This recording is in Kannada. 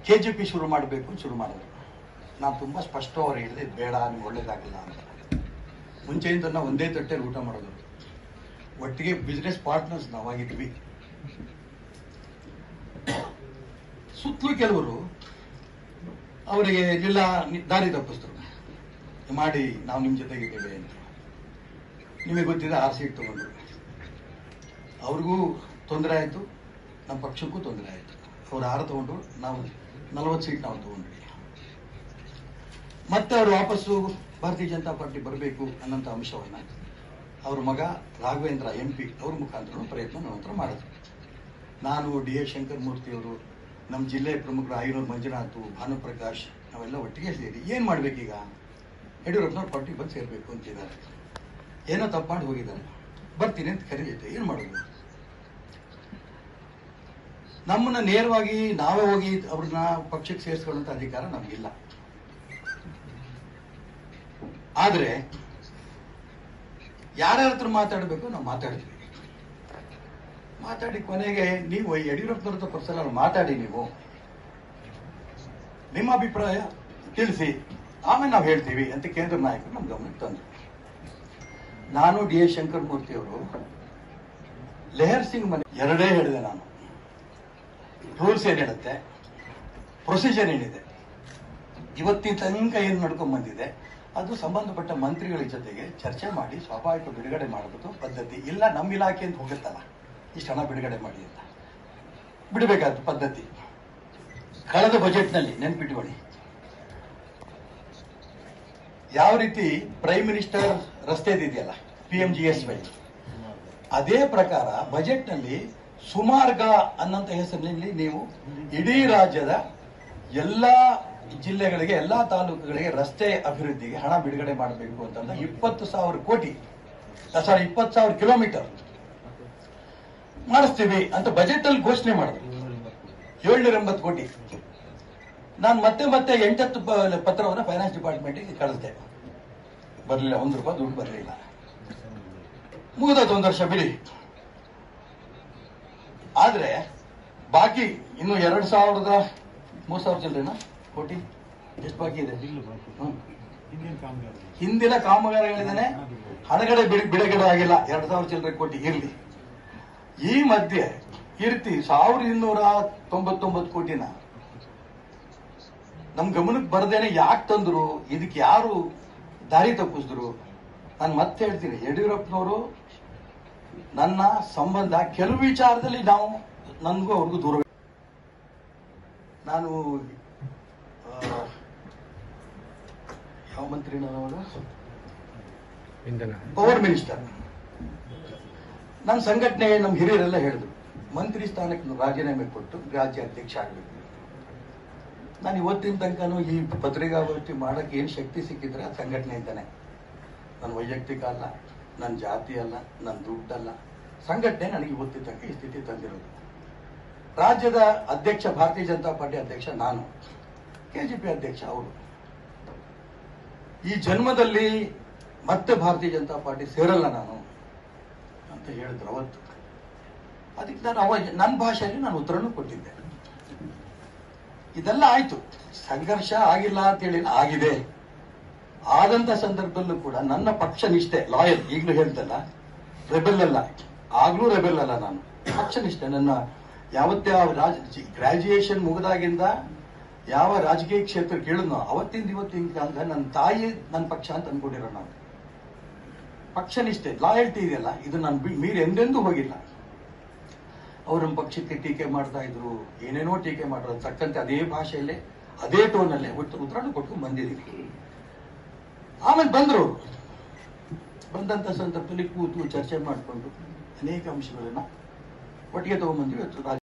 ಕೆ ಜಿ ಪಿ ಶುರು ಮಾಡಬೇಕು ಅಂತ ಶುರು ಮಾಡಿದ್ರು ನಾನು ತುಂಬ ಸ್ಪಷ್ಟವಾಗಿ ಹೇಳಿದೆ ಇದು ಬೇಡ ನೀವು ಒಳ್ಳೇದಾಗಲ್ಲ ಅಂತ ಮುಂಚೆಯಿಂದ ನಾವು ಒಂದೇ ತಟ್ಟೆಲಿ ಊಟ ಮಾಡೋದು ಒಟ್ಟಿಗೆ ಬಿಸ್ನೆಸ್ ಪಾರ್ಟ್ನರ್ಸ್ ನಾವಾಗಿದ್ವಿ ಸುತ್ತಲೂ ಕೆಲವರು ಅವರಿಗೆ ಇಲ್ಲ ನಿ- ದಾರಿ ತಪ್ಪಿಸ್ತರು ಮಾಡಿ ನಾವು ನಿಮ್ಮ ಜೊತೆಗಿದ್ದೇವೆ ಅಂತ ನಿಮಗೆ ಗೊತ್ತಿದೆ ಆರ್ ಸೀಟ್ ತಗೊಂಡ್ರು ಅವ್ರಿಗೂ ತೊಂದರೆ ಆಯಿತು ನಮ್ಮ ಪಕ್ಷಕ್ಕೂ ತೊಂದರೆ ಆಯಿತು ಅವ್ರು ಆರು ತಗೊಂಡ್ರು ನಾವು ನಲವತ್ತು ಸೀಟ್ ನಾವು ತಗೊಂಡ್ವಿ ಮತ್ತೆ ಅವರು ವಾಪಸ್ಸು ಭಾರತೀಯ ಜನತಾ ಪಾರ್ಟಿ ಬರಬೇಕು ಅನ್ನೋಂಥ ಅಂಶವನ್ನ ಅವ್ರ ಮಗ ರಾಘವೇಂದ್ರ ಎಂ ಪಿ ಅವ್ರ ಮುಖಾಂತರ ಪ್ರಯತ್ನ ನನ್ನ ಹತ್ರ ಮಾಡಿದ್ರು ನಾನು ಡಿ ಎಸ್ ಶಂಕರ್ ಮೂರ್ತಿ ಅವರು ನಮ್ಮ ಜಿಲ್ಲೆ ಪ್ರಮುಖರು ಐನೂರು ಮಂಜುನಾಥ್ ಭಾನುಪ್ರಕಾಶ್ ನಾವೆಲ್ಲ ಒಟ್ಟಿಗೆ ಸೇರಿ ಏನು ಮಾಡ್ಬೇಕೀಗ ಯಡಿಯೂರಪ್ಪನವ್ರ ಪಾರ್ಟಿ ಬಂದು ಸೇರಬೇಕು ಅಂತಿದ್ದಾರೆ ಏನೋ ತಪ್ಪು ಮಾಡಿ ಹೋಗಿದ್ದಾರೆ ಬರ್ತೀನಿ ಅಂತ ಕರೀತೈತೆ ಏನು ಮಾಡೋದು ನಮ್ಮನ್ನ ನೇರವಾಗಿ ನಾವೇ ಹೋಗಿ ಅವ್ರನ್ನ ಪಕ್ಷಕ್ಕೆ ಸೇರಿಸ್ಕೊಳ್ಳುವಂತ ಅಧಿಕಾರ ನಮಗಿಲ್ಲ ಆದ್ರೆ ಯಾರ್ಯಾರ ಹತ್ರ ಮಾತಾಡಬೇಕು ನಾವು ಮಾತಾಡ್ತೀವಿ ಮಾತಾಡಿ ಕೊನೆಗೆ ನೀವು ಯಡಿಯೂರಪ್ಪನವ್ರ ಹತ್ರ ಪರ್ಸನಲ್ ಮಾತಾಡಿ ನೀವು ನಿಮ್ಮ ಅಭಿಪ್ರಾಯ ತಿಳಿಸಿ ಆಮೇಲೆ ನಾವು ಹೇಳ್ತೀವಿ ಅಂತ ಕೇಂದ್ರ ನಾಯಕರು ನಮ್ಮ ಗಮನಕ್ಕೆ ತಂದರು ನಾನು ಡಿ ಎಸ್ ಶಂಕರ್ ಮೂರ್ತಿ ಅವರು ಲೆಹರ್ ಸಿಂಗ್ ಮನೆ ಎರಡೇ ಹೇಳಿದೆ ನಾನು ರೂಲ್ಸ್ ಏನ್ ಹೇಳುತ್ತೆ ಪ್ರೊಸೀಜರ್ ಏನಿದೆ ಇವತ್ತಿನ ತನಕ ಏನು ನಡ್ಕೊಂಡ್ ಬಂದಿದೆ ಅದು ಸಂಬಂಧಪಟ್ಟ ಮಂತ್ರಿಗಳ ಜೊತೆಗೆ ಚರ್ಚೆ ಮಾಡಿ ಸ್ವಾಭಾವಿಕ ಬಿಡುಗಡೆ ಮಾಡೋದು ಪದ್ಧತಿ ಇಲ್ಲ ನಮ್ಮ ಇಲಾಖೆ ಅಂತ ಹೋಗುತ್ತಲ್ಲ ಇಷ್ಟು ಹಣ ಬಿಡುಗಡೆ ಮಾಡಿ ಅಂತ ಬಿಡಬೇಕಾದ ಪದ್ಧತಿ ಕಳೆದ ಬಜೆಟ್ನಲ್ಲಿ ನೆನ್ಪಿಟ್ಕೊಳ್ಳಿ ಯಾವ ರೀತಿ ಪ್ರೈಮ್ ಮಿನಿಸ್ಟರ್ ರಸ್ತೆ ಇದೆಯಲ್ಲ P M G S Y ಅದೇ ಪ್ರಕಾರ ಬಜೆಟ್ನಲ್ಲಿ ಸುಮಾರ್ಗ ಅನ್ನಂತ ಹೆಸರಿನಲ್ಲಿ ನೀವು ಇಡೀ ರಾಜ್ಯದ ಎಲ್ಲಾ ಜಿಲ್ಲೆಗಳಿಗೆ ಎಲ್ಲಾ ತಾಲೂಕುಗಳಿಗೆ ರಸ್ತೆ ಅಭಿವೃದ್ಧಿಗೆ ಹಣ ಬಿಡುಗಡೆ ಮಾಡಬೇಕು ಅಂತಂದ್ರೆ ಇಪ್ಪತ್ತು ಸಾವಿರ ಕೋಟಿ ಸಾರಿ ಇಪ್ಪತ್ತು ಸಾವಿರ ಕಿಲೋಮೀಟರ್ ಮಾಡಿಸ್ತೀವಿ ಅಂತ ಬಜೆಟ್ ಅಲ್ಲಿ ಘೋಷಣೆ ಮಾಡಿದ್ರು ಏಳ್ನೂರ ಎಂಬತ್ತು ಕೋಟಿ ನಾನು ಮತ್ತೆ ಮತ್ತೆ ಎಂಟತ್ತು ಪ- ಪತ್ರವನ್ನು ಫೈನಾನ್ಸ್ ಡಿಪಾರ್ಟ್ಮೆಂಟ್ಗೆ ಕಳಿಸಿದೆ ಬರಲಿಲ್ಲ ಒಂದು ರೂಪಾಯಿ ದುಡ್ಡು ಬರಲಿಲ್ಲ ಮುಗಿದದ್ದು ಒಂದು ವರ್ಷ ಬಿಡಿ ಆದ್ರೆ ಬಾಕಿ ಇನ್ನು ಎರಡ್ ಸಾವಿರದ ಮೂರ್ ಸಾವಿರ ಚಿಲ್ಲರೆನಾ ಕೋಟಿ ಎಷ್ಟು ಬಾಕಿ ಇದೆ ಹ್ಮ್. ಹಿಂದಿನ ಕಾಮಗಾರಿಗಳಿದ್ದಾನೆ ಹಣಗಡೆ ಬಿಡಿ ಬಿಡುಗಡೆ ಆಗಿಲ್ಲ ಎರಡ್ ಸಾವಿರ ಚಿಲ್ಲರೆ ಕೋಟಿ ಇರ್ಲಿ ಈ ಮಧ್ಯೆ ಕೀರ್ತಿ ಸಾವಿರದ ಇನ್ನೂರ ತೊಂಬತ್ತೊಂಬತ್ತು ಕೋಟಿನ ನಮ್ ಗಮನಕ್ಕೆ ಬರ್ದೇನೆ ಯಾಕೆ ತಂದ್ರು ಇದಕ್ಕೆ ಯಾರು ದಾರಿ ತಪ್ಪಿಸಿದ್ರು ನಾನು ಮತ್ತೆ ಹೇಳ್ತೀನಿ ಯಡಿಯೂರಪ್ಪನವರು ನನ್ನ ಸಂಬಂಧ ಕೆಲವು ವಿಚಾರದಲ್ಲಿ ನಾವು ನನಗೂ ಅವ್ರಿಗೂ ದೂರ ನಾನು ಆ, ಯಾವ ಮಂತ್ರಿ ನಾನು ಅವಾಗ ಇಂಧನ ಪವರ್ ಮಿನಿಸ್ಟರ್ ನನ್ನ ಸಂಘಟನೆ ನಮ್ಮ ಹಿರಿಯರೆಲ್ಲ ಹೇಳಿದ್ರು ಮಂತ್ರಿ ಸ್ಥಾನಕ್ಕೆ ನೀವು ರಾಜೀನಾಮೆ ಕೊಟ್ಟು ರಾಜ್ಯ ಅಧ್ಯಕ್ಷ ಆಗಬೇಕು ನಾನು ಇವತ್ತಿನ ತನಕನೂ ಈ ಪತ್ರಿಕಾಗೋಷ್ಠಿ ಮಾಡಕ್ಕೆ ಏನು ಶಕ್ತಿ ಸಿಕ್ಕಿದ್ರೆ ಅದು ಸಂಘಟನೆ ಇದ್ದಾನೆ ನನ್ನ ವೈಯಕ್ತಿಕ ಅಲ್ಲ ನನ್ನ ಜಾತಿ ಅಲ್ಲ ನನ್ನ ದುಡ್ಡಲ್ಲ ಸಂಘಟನೆ ನನಗೆ ಇವತ್ತಿನ ತನಕ ಈ ಸ್ಥಿತಿ ತಂದಿರೋದು ರಾಜ್ಯದ ಅಧ್ಯಕ್ಷ ಭಾರತೀಯ ಜನತಾ ಪಾರ್ಟಿ ಅಧ್ಯಕ್ಷ ನಾನು ಕೆಜಿಪಿ ಅಧ್ಯಕ್ಷ ಅವರು ಈ ಜನ್ಮದಲ್ಲಿ ಮತ್ತೆ ಭಾರತೀಯ ಜನತಾ ಪಾರ್ಟಿ ಸೇರಲ್ಲ ನಾನು ಅಂತ ಹೇಳಿದ್ರು ಅವತ್ತು ಅದಕ್ಕೆ ನಾನು ಅವಾಗ ನನ್ನ ಭಾಷೆಯಲ್ಲಿ ನಾನು ಉತ್ತರನೂ ಕೊಟ್ಟಿದ್ದೆ ಇದೆಲ್ಲ ಆಯ್ತು ಸಂಘರ್ಷ ಆಗಿಲ್ಲ ಅಂತ ಹೇಳಿ ಆಗಿದೆ ಆದಂತ ಸಂದರ್ಭದಲ್ಲೂ ಕೂಡ ನನ್ನ ಪಕ್ಷ ನಿಷ್ಠೆ ಲಾಯಲ್ ಈಗಲೂ ಹೇಳ್ತಲ್ಲ ರೆಬೆಲ್ ಅಲ್ಲ ಆಗ್ಲೂ ರೆಬೆಲ್ ಅಲ್ಲ ನಾನು ಪಕ್ಷ ನಿಷ್ಠೆ ನನ್ನ ಯಾವತ್ತೇ ರಾಜ ಗ್ರಾಜುಯೇಷನ್ ಮುಗಿದಾಗಿಂದ ಯಾವ ರಾಜಕೀಯ ಕ್ಷೇತ್ರ ಕೇಳಿದ್ನೋ ಅವತ್ತಿಂದ ಇವತ್ತಿನ ಕಾಲದ ನನ್ನ ತಾಯಿ ನನ್ನ ಪಕ್ಷ ಅಂತ ಅನ್ಕೊಂಡಿರೋ ನಾವು ಪಕ್ಷ ನಿಷ್ಠೆ ಲಾಯಲ್ಟಿ ಇದೆಯಲ್ಲ ಇದು ನಾನು ಬಿ- ಮೀರಿ ಎಂದೆಂದೂ ಹೋಗಿಲ್ಲ ಅವ್ರು ನಮ್ಮ ಪಕ್ಷಕ್ಕೆ ಟೀಕೆ ಮಾಡ್ತಾ ಇದ್ರು ಏನೇನೋ ಟೀಕೆ ಮಾಡೋದು ತಕ್ಕಂತೆ ಅದೇ ಭಾಷೆಯಲ್ಲೇ ಅದೇ ಟೋನಲ್ಲೇ ಉತ್ತರ ಉತ್ತರನೂ ಕೊಟ್ಕೊಂಡು ಬಂದಿದ್ದೀವಿ ಆಮೇಲೆ ಬಂದ್ರು ಅವ್ರು. ಬಂದಂತ ಸಂದರ್ಭದಲ್ಲಿ ಕೂತು ಚರ್ಚೆ ಮಾಡಿಕೊಂಡು ಅನೇಕ ಅಂಶಗಳನ್ನ ಒಟ್ಟಿಗೆ ತಗೊಂಡ್ಬಂದ್ವಿ ಇವತ್ತು ರಾಜ್ಯ